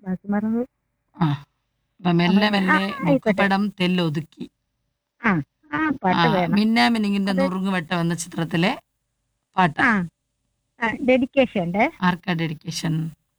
ബാക്കി മറന്നു ആ അപ്പൊ മെല്ലെ ആ, മെല്ലെ ആയിക്കോട്ടെ. മുഖപ്പടം തെല്ലൊതുക്കി ആ ആ ആ പാട്ട് വേണം മിന്നാമിനിങ്ങിന്റെ അത് നുറുങ്ങുവെട്ടം എന്ന ചിത്രത്തിലെ പാട്ട് ആ ഡെഡിക്കേഷൻ ഉണ്ട് ആർക്കാ ഡെഡിക്കേഷൻ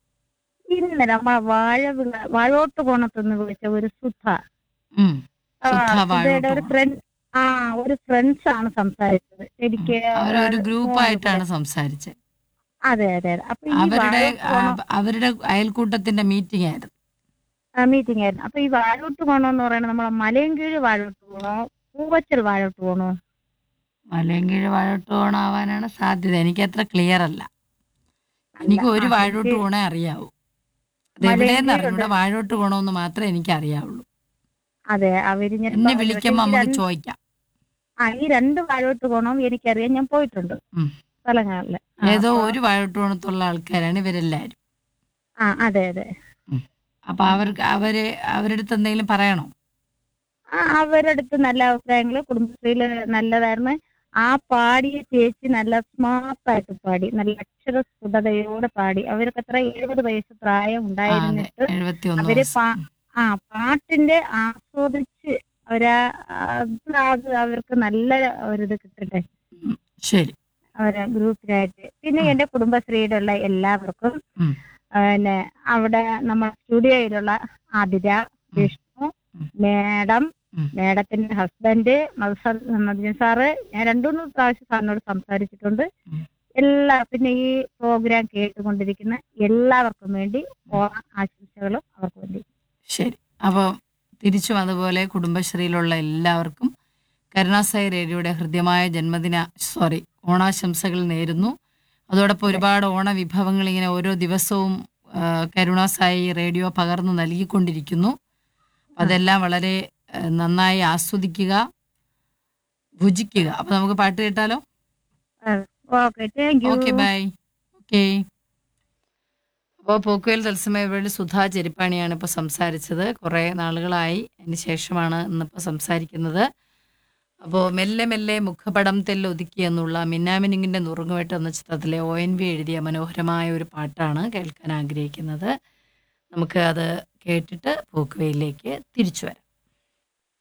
ഇന്ന് നമ്മ വാഴ വിള- വാഴോട്ട് കോണത്തുനിന്ന് വിളിച്ച ഒരു സുധ ഉം ആ, സുധ സുധയുടെ വാഴോട്ട് ഒരു പോണം. ഫ്രണ്ട് ആ ഒരു ഫ്രണ്ട്സ് ആണ് സംസാരിച്ചത് എനിക്ക് അവരൊരു ഗ്രൂപ്പായിട്ടാണ് സംസാരിച്ചത് അതെ അതെ അതെ അപ്പൊ ഈ അവരുടെ വാഴോട്ട് ആ, കോണം അവരുടെ അയൽക്കൂട്ടത്തിന്റെ മീറ്റിംഗ് ആയിരുന്നു മീറ്റിംഗ് ആയിരുന്നു അപ്പൊ ഈ വാഴോട്ട് കോണം എന്ന് പറയുന്നത് നമ്മളെ മലയൻകീഴ് വാഴോട്ട് പോണോ പൂവച്ചൽ വാഴോട്ട് പോണോ മലയൻകീഴ് വാഴോട്ട് പോണാവാനാണ് സാധ്യത എനിക്ക് അത്ര ക്ലിയർ അല്ല അല്ല എനിക്ക് ഒരു ആ വാഴോട്ട് എനിക്ക് പോണേ അറിയാവൂ അത് എവിടെയെന്ന് മലയൻകീഴുണ്ട് അറിഞ്ഞൂടെ വാഴോട്ട് പോണമെന്ന് മാത്രമേ എനിക്ക് അറിയാവുള്ളൂ അതെ അവര് ഞാൻ എന്നെ പറഞ്ഞു പക്ഷെ വിളിക്കുമ്പോ ഈ നമുക്ക് രണ്ട് ചോദിക്കാം ആ ഈ രണ്ട് വാഴോട്ട് കോണവും എനിക്കറിയാം ഞാൻ പോയിട്ടുണ്ട് ഉം. സ്ഥലങ്ങളില് ആ ഏതോ അപ്പൊ ഒരു വാഴോട്ട് പോണത്തുള്ള ആൾക്കാരാണ് ഇവരെല്ലാരും ആ അതെ അതെ ഉം. അപ്പൊ ഉം. അവർക്ക് അവര് അവരുടെ അടുത്ത് എന്തെങ്കിലും പറയണോ ആ അവരുടെ അടുത്ത് നല്ല അഭിപ്രായങ്ങള് കുടുംബശ്രീയില് നല്ലതായിരുന്നു ആ പാടിയ ചേച്ചി നല്ല സ്മാർട്ടായിട്ട് പാടി നല്ല അക്ഷരസ്ഫുടതയോടെ പാടി അവർക്ക് എത്ര എഴുപത് വയസ്സ് പ്രായം ആ അതെ ഉണ്ടായിരുന്നിട്ട് എഴുപത്തി ഒന്ന് അവര് ദിവസം പാ ഉം. ആ പാട്ടിന്റെ ആസ്വദിച്ച് അവരാ അത് അത് അവർക്ക് നല്ല ഒരിത് കിട്ടട്ടെ ഉം. ശരി അവരെ ഗ്രൂപ്പിനായിട്ട് പിന്നെ ഉം. എന്റെ കുടുംബശ്രീയിലുള്ള എല്ലാവർക്കും ഉം. ആ, പിന്നെ അവിടെ നമ്മുടെ സ്റ്റുഡിയോയിലുള്ള ആതിര ഉം. വിഷ്ണു ഉം. മേഡം ഉം. മേഡത്തിന്റെ ഹസ്ബൻഡ് മധുസൻ സാറ് ഞാൻ രണ്ടുമൂന്ന് പ്രാവശ്യം സാറിനോട് സംസാരിച്ചിട്ടുണ്ട് ഉം. എല്ലാ പിന്നെ ഈ പ്രോഗ്രാം കേട്ടുകൊണ്ടിരിക്കുന്ന എല്ലാവർക്കും വേണ്ടി ഓണ ആശംസകളും അവർക്ക് വേണ്ടി ശരി അപ്പോൾ തിരിച്ചും അതുപോലെ കുടുംബശ്രീയിലുള്ള എല്ലാവർക്കും കരുണാസായി റേഡിയോയുടെ ഹൃദ്യമായ ജന്മദിന സോറി ഓണാശംസകൾ നേരുന്നു അതോടൊപ്പം അതെ ഒരുപാട് ഓണ വിഭവങ്ങൾ ഇങ്ങനെ ഓരോ ദിവസവും ആ, കരുണാസായി റേഡിയോ പകർന്നു നൽകിക്കൊണ്ടിരിക്കുന്നു ആ അതെല്ലാം വളരെ ആ, നന്നായി ആസ്വദിക്കുക ഭുജിക്കുക അപ്പൊ നമുക്ക് പാട്ട് കേട്ടാലോ okay thank you okay bye okay അപ്പോൾ പോക്കുവൽ തത്സമയ വേണ്ടി സുധാ ചെരിപ്പാണിയാണ് ഇപ്പോൾ സംസാരിച്ചത് കുറേ നാളുകളായി അതിന് ശേഷമാണ് ഇന്നിപ്പോൾ സംസാരിക്കുന്നത് അപ്പോൾ മെല്ലെ മെല്ലെ മുഖപടം തെല്ലൊതുക്കി എന്നുള്ള മിന്നാമിനിങ്ങിൻ്റെ നുറുങ്ങുവെട്ട് എന്ന ചിത്രത്തിലെ ഒ എൻ വി എഴുതിയ മനോഹരമായ ഒരു പാട്ടാണ് കേൾക്കാൻ ആഗ്രഹിക്കുന്നത് നമുക്ക് അത് കേട്ടിട്ട് പോക്കുവയിലേക്ക് തിരിച്ചു വരാം